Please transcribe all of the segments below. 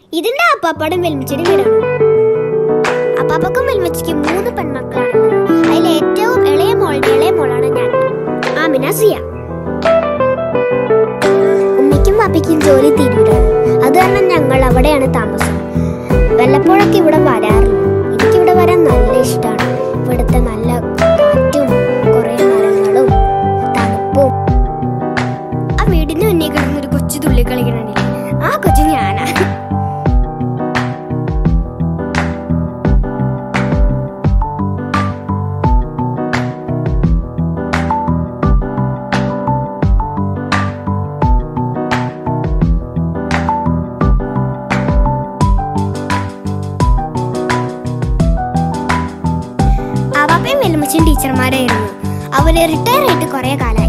ഇതിന്റെ അപ്പാപ്പടം വെൽമിച്ചിയുടെ വീടാണ് അപ്പാപ്പക്കും വെൽമിച്ചിക്കും മൂന്ന് പെൺമക്കളാണ് അതിൽ ഏറ്റവും ഇളയ മോളുടെ ഇളയ മോളാണ് ഞാൻ ആമിന സിയ ഉമ്മയ്ക്കും പാപ്പയ്ക്കും ജോലി തീരൂരാണ് അത് കാരണം ഞങ്ങൾ അവിടെയാണ് താമസം വല്ലപ്പോഴൊക്കെ ഇവിടെ വരാറുണ്ട് എനിക്കിവിടെ വരാൻ നല്ല ഇഷ്ടമാണ് ഇവിടുത്തെ നല്ല കാറ്റും കുറേ മരങ്ങളും തണുപ്പും ആ വീടിന് മുന്നേ കിടന്ന ഒരു കൊച്ചു തുള്ളി കളിക്കണില്ലേ ആ കൊച്ചു ഞാനാ ആവാപ്പയും വെല്ലുമ്മച്ചും ടീച്ചർമാരായിരുന്നു അവര് റിട്ടയർ ആയിട്ട് കുറെ കാലായി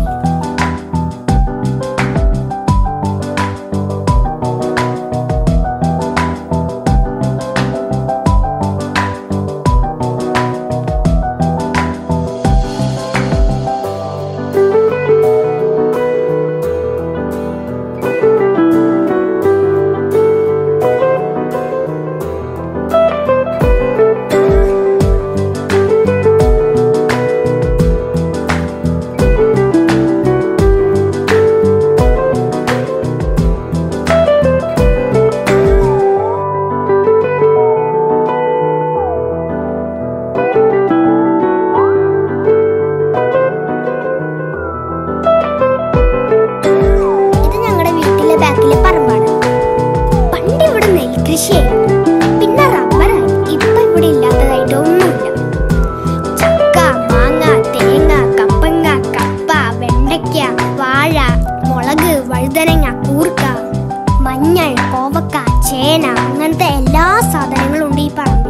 ഇത് ഞങ്ങളുടെ വീട്ടിലെ ബാക്കിലെ പറമ്പാണ് പണ്ട് ഇവിടെ നെൽകൃഷിയായിരുന്നു പിന്നെ റബ്ബറായി ഇപ്പൊ ഇവിടെ ഇല്ലാത്തതായിട്ട് ഒന്നുമില്ല ചക്ക മാങ്ങ തേങ്ങ കപ്പങ്ങ കപ്പ വെണ്ടയ്ക്ക വാഴ മുളക് വഴുതനങ്ങ കൂർക്ക മഞ്ഞൾ കോവക്ക ചേന അങ്ങനത്തെ എല്ലാ സാധനങ്ങളും ഉണ്ട് ഈ പറമ്പിൽ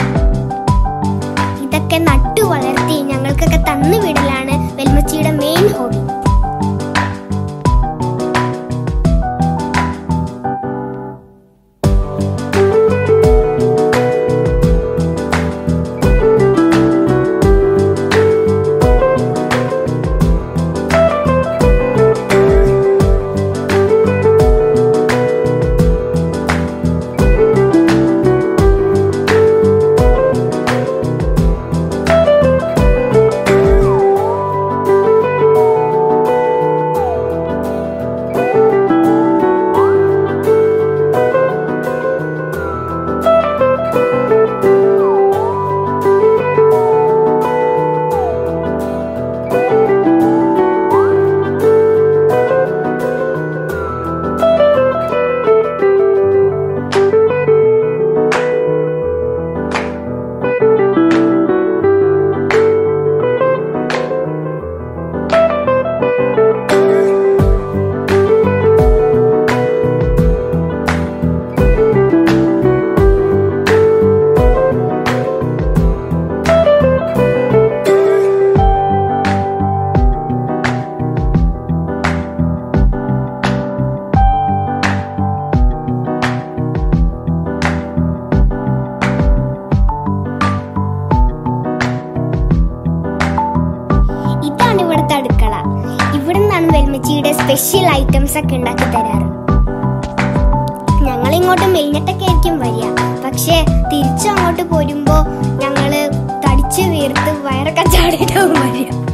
ഇതൊക്കെ നട്ടു വളർത്തി ഞങ്ങൾക്കൊക്കെ തന്നു വിടലാണ് വെൽമച്ചിയുടെ മെയിൻ ഹോബി ഇതാണ് ഇവിടുത്തെ അടുക്കള ഇവിടെ നിന്നാണ് വെൽമിച്ചിയുടെ സ്പെഷ്യൽ ഐറ്റംസ് ഒക്കെ ഉണ്ടാക്കി തരാറ് ഞങ്ങൾ ഇങ്ങോട്ട് മെലിഞ്ഞിട്ടൊക്കെ ആയിരിക്കും വരിക പക്ഷേ തിരിച്ചു അങ്ങോട്ട് പോരുമ്പോ ഞങ്ങള് തടിച്ചു വീർത്ത് വയറൊക്കെ ചാടിയിട്ടാവും വരിക